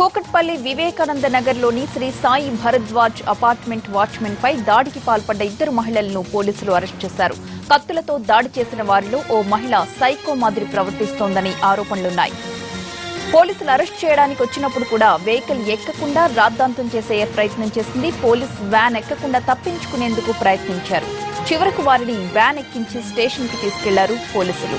కూకట్పల్లి వివేకానంద నగర్లోని Sri Sai Bharadwaj apartment watchman పై దాడికి పాల్పడ్డ ఇద్దరు మహిళలను పోలీసులు అరెస్ట్ చేశారు కత్తులతో దాడి చేసిన వారిలో ఓ మహిళ సైకో మాదిరి ప్రవర్తిస్తోందని ఆరోపణలున్నాయి పోలీసులు అరెస్ట్ చేయడానికి వచ్చినప్పుడు కూడా వెహికల్ ఎక్కకుండా రాద్ధాంతం చేసే ప్రయత్నం చేసింది పోలీస్ వ్యాన్ ఎక్కకుండా తప్పించుకునేందుకు ప్రయత్నించారు చివరకు వారిని వ్యాన్ ఎక్కించి స్టేషన్ కి తీసుకెళ్లారు పోలీసులు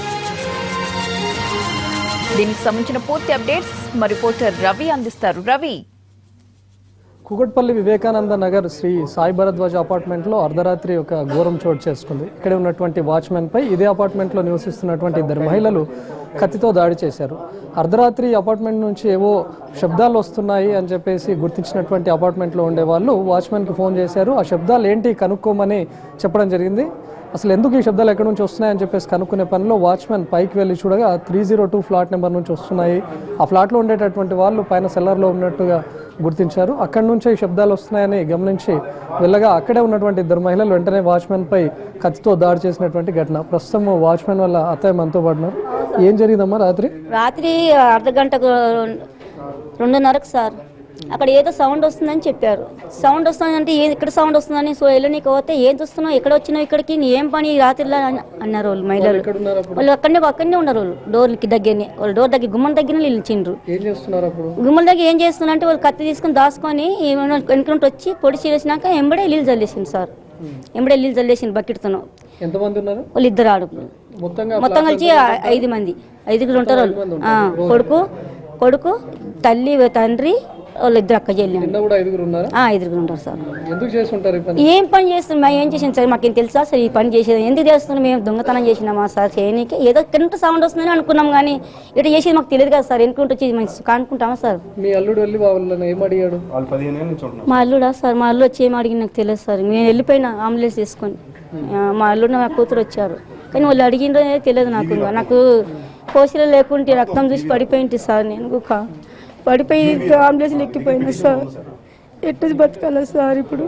దీనికి సంబంధించిన పూర్తి అప్డేట్స్ మా రిపోర్టర్ రవి అందిస్తారు రవి కూకట్పల్లి వివేకానంద నగర్ శ్రీ సాయి భరద్వాజ్ అపార్ట్మెంట్లో అర్ధరాత్రి ఒక ఘోరం చోటు చేసుకుంది ఇక్కడ ఉన్నటువంటి వాచ్మెన్ పై ఇదే అపార్ట్మెంట్లో నివసిస్తున్నటువంటి ఇద్దరు మహిళలు కత్తితో దాడి చేశారు అర్ధరాత్రి అపార్ట్మెంట్ నుంచి ఏవో శబ్దాలు వస్తున్నాయి అని చెప్పేసి గుర్తించినటువంటి అపార్ట్మెంట్లో ఉండే వాళ్ళు వాచ్మెన్కి ఫోన్ చేశారు ఆ శబ్దాలు ఏంటి కనుక్కోమని చెప్పడం జరిగింది అసలు ఎందుకు ఈ శబ్దాలు ఎక్కడి నుంచి వస్తున్నాయని చెప్పేసి కనుక్కునే పనిలో వాచ్మెన్ పైకి వెళ్ళి చూడగా three zero two flat number నుంచి వస్తున్నాయి ఆ ఫ్లాట్లో ఉండేటటువంటి వాళ్ళు పైన సెల్లర్లో ఉన్నట్టుగా గుర్తించారు అక్కడి నుంచే ఈ శబ్దాలు వస్తున్నాయని గమనించి వెళ్ళగా అక్కడే ఉన్నటువంటి ఇద్దరు మహిళలు వెంటనే వాచ్మెన్ పై కత్తితో దాడి చేసినటువంటి ఘటన ప్రస్తుతం వాచ్మెన్ వల్ల అత్తయ్య మనతో పడినారు ఏం జరిగిందమ్మా రాత్రి రాత్రి అర్ధ గంటకు రెండున్నరకు సార్ అక్కడ ఏదో సౌండ్ వస్తుందని చెప్పారు సౌండ్ వస్తుందంటే ఏ ఇక్కడ సౌండ్ వస్తుందని సో వెళ్ళనీకి పోతే ఏం చూస్తున్నావు ఎక్కడ వచ్చినావు ఇక్కడికి నీ ఏం పని ఈ రాత్రిలో అని అన్నారు వాళ్ళు మహిళలు ఎక్కడున్నారు అప్పుడు వాళ్ళు అక్కడనే అక్కడనే ఉన్నారు వాళ్ళు డోర్కి దగ్గరనే వాళ్ళు డోర్ దగ్గర గుమ్మం దగ్గర నిలిచిండ్రు ఏం చేస్తున్నారు అప్పుడు గుమ్మల దగ్గర ఏం చేస్తున్నారంటే వాళ్ళు కత్తి తీసుకుని దాచుకొని ఏమైనా వెనుకుంటూ వచ్చి పొడి చేసినాక ఎంబడే ఇల్లు చల్లేసింది సార్ ఎంబడే ఇల్లు చల్లేసింది బకెట్తో ఎంతమంది ఉన్నారు వాళ్ళు ఇద్దరు ఆడుకున్నారు మొత్తంగా మొత్తం కలిసి ఆ- ఐదు మంది ఐదుగురు ఉంటారు వాళ్ళు ఆ, కొడుకు కొడుకు తల్లి తండ్రి వాళ్ళు ఇద్దరు అక్క చెల్లి కింద కూడా ఐదుగురు ఉన్నారా ఆ, ఐదుగురు ఉంటారు సార్ ఎందుకు చేస్తుంటారు ఈ పని ఏం పని చేస్తున్నాం మేము ఏం చేసాం సార్ మాకేం తెలుసా సార్ ఈ పని చేసేది ఎందుకు చేస్తున్నాం మేము దొంగతనం చేసినామా సార్ చేయనీకి ఏదో కింద సౌండ్ వస్తుందని అనుకున్నాం కానీ ఇటు చేసేది మాకు తెలియదు కదా సార్ ఎన్నుకుంటూ వచ్చి మంచి కానుకుంటామా సార్ మీ అల్లుడు వెళ్ళి వాళ్ళని ఏం అడిగాడు వాళ్ళు పదిహేను ఏళ్ళ నుంచి ఉంటున్నారు మా అల్లుడా సార్ మా అల్లు వచ్చి ఏం అడిగి నాకు తెలియదు సార్ నేను వెళ్ళిపోయినా అంబులెన్స్ తీసుకొని ఆ, మా అల్లుడు మా కూతురు వచ్చారు కానీ వాళ్ళు అడిగిండ్రో అనేది తెలియదు నాకు ఇంకా. నాకు కోసిలో లేకుంటే రక్తం చూసి పడిపోయింది సార్ నేను ఒక పడిపోయి అంబులెన్స్ ఎక్కిపోయినా సార్ ఎట్టు బతకాల సార్ ఇప్పుడు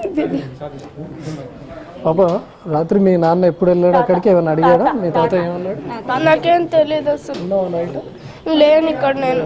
పాప రాత్రి మీ నాన్న ఎప్పుడు వెళ్ళాడు అక్కడికి ఏమైనా అడిగాడా మీ తాత ఏమన్నాడు నాకేం తెలియదు అసలు ఉన్నావా నైట్ లేను ఇక్కడ నేను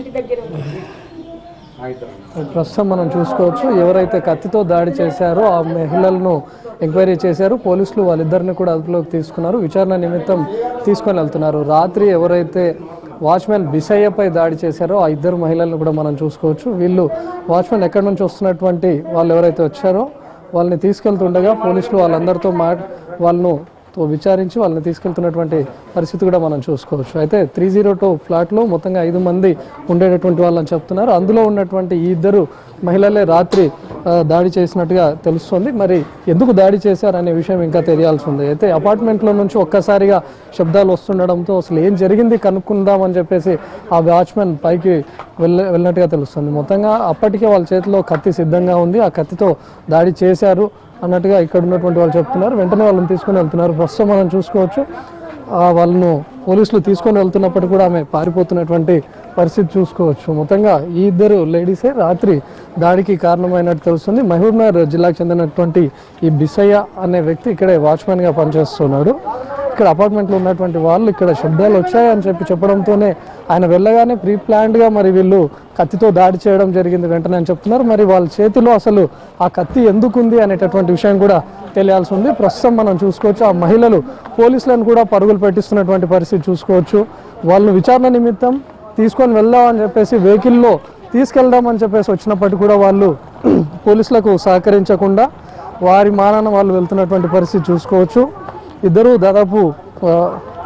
ప్రస్తుతం మనం చూసుకోవచ్చు ఎవరైతే కత్తితో దాడి చేశారో ఆ మహిళలను ఎంక్వైరీ చేశారు పోలీసులు వాళ్ళిద్దరిని కూడా అదుపులోకి తీసుకున్నారు విచారణ నిమిత్తం తీసుకొని వెళ్తున్నారు రాత్రి ఎవరైతే వాచ్మెన్ బిసయ్యపై దాడి చేశారో ఆ ఇద్దరు మహిళలను కూడా మనం చూసుకోవచ్చు వీళ్ళు వాచ్మెన్ ఎక్కడి నుంచి వస్తున్నటువంటి వాళ్ళు ఎవరైతే వచ్చారో వాళ్ళని తీసుకెళ్తుండగా పోలీసులు వాళ్ళందరితో మా వాళ్ళను తో విచారించి వాళ్ళని తీసుకెళ్తున్నటువంటి పరిస్థితి కూడా మనం చూసుకోవచ్చు అయితే త్రీ జీరో టూ ఫ్లాట్లో మొత్తంగా ఐదు మంది ఉండేటటువంటి వాళ్ళని చెప్తున్నారు అందులో ఉన్నటువంటి ఈ ఇద్దరు మహిళలే రాత్రి ఆ, దాడి చేసినట్టుగా తెలుస్తుంది మరి ఎందుకు దాడి చేశారనే విషయం ఇంకా తెలియాల్సి ఉంది అయితే అపార్ట్మెంట్లో నుంచి ఒక్కసారిగా శబ్దాలు వస్తుండడంతో అసలు ఏం జరిగింది కనుక్కుందామని చెప్పేసి ఆ వాచ్మెన్ పైకి వెళ్ళ వెళ్ళినట్టుగా తెలుస్తుంది మొత్తంగా అప్పటికే వాళ్ళ చేతిలో కత్తి సిద్ధంగా ఉంది ఆ కత్తితో దాడి చేశారు అన్నట్టుగా ఇక్కడ ఉన్నటువంటి వాళ్ళు చెప్తున్నారు వెంటనే వాళ్ళని తీసుకొని వెళ్తున్నారు ప్రస్తుతం మనం చూసుకోవచ్చు ఆ వాళ్ళను పోలీసులు తీసుకొని వెళ్తున్నప్పటికీ కూడా ఆమె పారిపోతున్నటువంటి పరిస్థితి చూసుకోవచ్చు మొత్తంగా ఈ ఇద్దరు లేడీసే రాత్రి దాడికి కారణమైనట్టు తెలుస్తుంది మహబూబ్నగర్ జిల్లాకు చెందినటువంటి ఈ బిసయ్య అనే వ్యక్తి ఇక్కడే వాచ్మెన్గా పనిచేస్తున్నాడు ఇక్కడ అపార్ట్మెంట్లో ఉన్నటువంటి వాళ్ళు ఇక్కడ శబ్దాలు వచ్చాయని చెప్పి చెప్పడంతోనే ఆయన వెళ్ళగానే ప్రీ ప్లాన్డ్గా మరి వీళ్ళు కత్తితో దాడి చేయడం జరిగింది వెంటనే అని చెప్తున్నారు మరి వాళ్ళ చేతిలో అసలు ఆ కత్తి ఎందుకుంది అనేటటువంటి విషయం కూడా తెలియాల్సి ఉంది ప్రస్తుతం మనం చూసుకోవచ్చు ఆ మహిళలు పోలీసులను కూడా పరుగులు పెట్టిస్తున్నటువంటి పరిస్థితి చూసుకోవచ్చు వాళ్ళను విచారణ నిమిత్తం తీసుకొని వెళ్దామని చెప్పేసి వెహికల్లో తీసుకెళ్దామని చెప్పేసి వచ్చినప్పటికీ కూడా వాళ్ళు పోలీసులకు సహకరించకుండా వారి మానాన వాళ్ళు వెళ్తున్నటువంటి పరిస్థితి చూసుకోవచ్చు ఇద్దరు దాదాపు ఆ,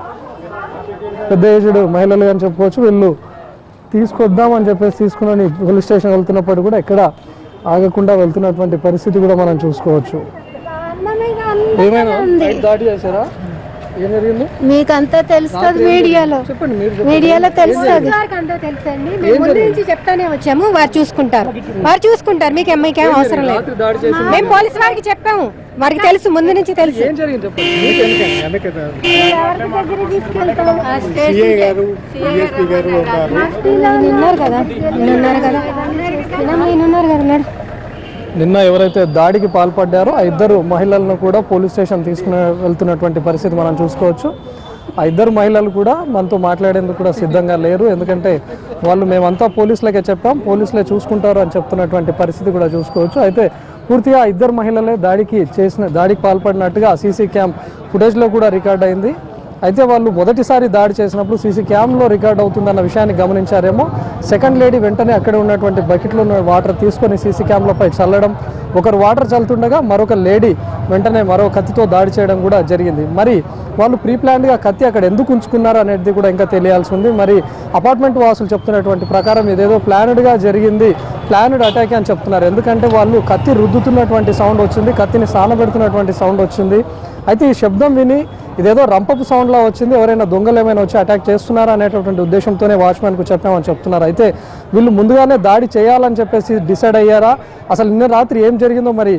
పెద్ద ఏజ్డ్ మహిళలు అని చెప్పుకోవచ్చు వీళ్ళు తీసుకొద్దామని చెప్పేసి తీసుకుని పోలీస్ స్టేషన్ వెళ్తున్నప్పుడు కూడా ఎక్కడ ఆగకుండా వెళ్తున్నటువంటి పరిస్థితి కూడా మనం చూసుకోవచ్చు ఏమైనా నైట్ దాడి చేశారా ఏం జరిగింది మీకంతా తెలుస్తుంది మీడియాలో చెప్పండి మీరు చెప్పండి. మీడియాలో తెలుస్తుంది అంతా తెలుసండి మేము ముందు నుంచి చెప్తానే వచ్చాము వారు చూసుకుంటారు వారు చూసుకుంటారు మీకేం మీకేం అవసరం లేదు రాత్రి దాడి చేసి మేము పోలీసు వారికి చెప్పాము వారికి తెలుసు ముందు నుంచి తెలుసు ఏం జరిగింది చెప్పండి మీకు వెనక- వెనక సిఏ గారు డిఎస్పీ గారు ఉన్నారు ఈయన ఉన్నారు కదా ఈయన ఉన్నారు కదా ఈయన ఈయన ఉన్నారు కదా మేడం నిన్న ఎవరైతే దాడికి పాల్పడ్డారో ఆ ఇద్దరు మహిళలను కూడా పోలీస్ స్టేషన్ తీసుకుని వెళ్తున్నటువంటి పరిస్థితి మనం చూసుకోవచ్చు ఆ ఇద్దరు మహిళలు కూడా మనతో మాట్లాడేందుకు కూడా సిద్ధంగా లేరు ఎందుకంటే వాళ్ళు మేమంతా పోలీసులకే చెప్పాం పోలీసులే చూసుకుంటారు అని చెప్తున్నటువంటి పరిస్థితి కూడా చూసుకోవచ్చు అయితే పూర్తిగా ఆ ఇద్దరు మహిళలే దాడికి చేసిన దాడికి పాల్పడినట్టుగా సీసీ క్యామ్ ఫుటేజ్లో కూడా రికార్డ్ అయింది అయితే వాళ్ళు మొదటిసారి దాడి చేసినప్పుడు సీసీ క్యామ్లో రికార్డ్ అవుతుందన్న విషయాన్ని గమనించారేమో సెకండ్ లేడీ వెంటనే అక్కడ ఉన్నటువంటి బకెట్లో ఉన్న వాటర్ తీసుకొని సీసీ క్యామ్లపై చల్లడం ఒకరు వాటర్ చల్లుతుండగా మరొక లేడీ వెంటనే మరో కత్తితో దాడి చేయడం కూడా జరిగింది మరి వాళ్ళు ప్రీ ప్లాన్డ్గా కత్తి అక్కడ ఎందుకు ఉంచుకున్నారు అనేది కూడా ఇంకా తెలియాల్సి ఉంది మరి అపార్ట్మెంట్ వాసులు చెప్తున్నటువంటి ప్రకారం ఇదేదో ప్లానెడ్గా జరిగింది ప్లానెడ్ అటాక్ అని చెప్తున్నారు ఎందుకంటే వాళ్ళు కత్తి రుద్దుతున్నటువంటి సౌండ్ వచ్చింది కత్తిని సానబెడుతున్నటువంటి సౌండ్ వచ్చింది అయితే ఈ శబ్దం విని ఇదేదో రంపపు సౌండ్లా వచ్చింది ఎవరైనా దొంగలు ఏమైనా వచ్చి అటాక్ చేస్తున్నారా అనేటటువంటి ఉద్దేశంతోనే వాచ్మెన్కు చెప్పామని చెప్తున్నారు అయితే వీళ్ళు ముందుగానే దాడి చేయాలని చెప్పేసి డిసైడ్ అయ్యారా అసలు నిన్న రాత్రి ఏం జరిగిందో మరి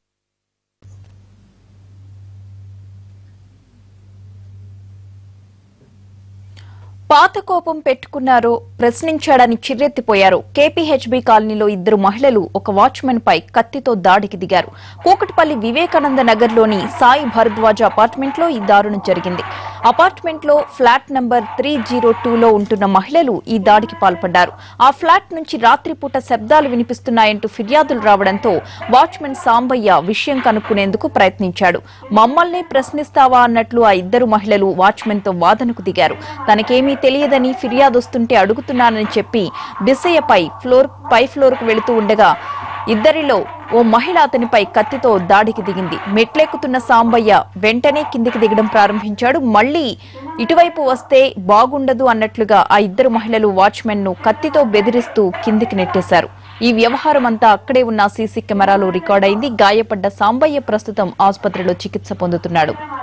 పాత కోపం పెట్టుకున్నారో ప్రశ్నించాడని చిర్రెత్తిపోయారు కేపీహెచ్బీ కాలనీలో ఇద్దరు మహిళలు ఒక వాచ్మెన్ పై కత్తితో దాడికి దిగారు కూకటిపల్లి వివేకానంద నగర్లోని సాయి భరద్వాజ అపార్ట్మెంట్ లో ఈ దారుణం జరిగింది అపార్ట్మెంట్ లో ఫ్లాట్ నంబర్ త్రీ జీరో టూలో ఉంటున్న మహిళలు ఈ దాడికి పాల్పడ్డారు ఆ ఫ్లాట్ నుంచి రాత్రిపూట శబ్దాలు వినిపిస్తున్నాయంటూ ఫిర్యాదులు రావడంతో వాచ్మెన్ సాంబయ్య విషయం కనుక్కునేందుకు ప్రయత్నించాడు మమ్మల్ని ప్రశ్నిస్తావా అన్నట్లు ఆ ఇద్దరు మహిళలు వాచ్మెన్ తో వాదనకు దిగారు తనకేమీ తెలియదని ఫిర్యాదు వస్తుంటే అడుగుతున్నానని చెప్పి దిశయ్యపై ఫ్లోర్ పై ఫ్లోర్ కు వెళుతూ ఉండగా ఇద్దరిలో ఓ మహిళ అతనిపై కత్తితో దాడికి దిగింది మెట్లెక్కుతున్న సాంబయ్య వెంటనే కిందికి దిగడం ప్రారంభించాడు మళ్ళీ ఇటువైపు వస్తే బాగుండదు అన్నట్లుగా ఆ ఇద్దరు మహిళలు వాచ్మెన్ ను కత్తితో బెదిరిస్తూ కిందికి నెట్టేశారు ఈ వ్యవహారం అంతా అక్కడే ఉన్న సీసీ కెమెరాలో రికార్డైంది గాయపడ్డ సాంబయ్య ప్రస్తుతం ఆసుపత్రిలో చికిత్స పొందుతున్నాడు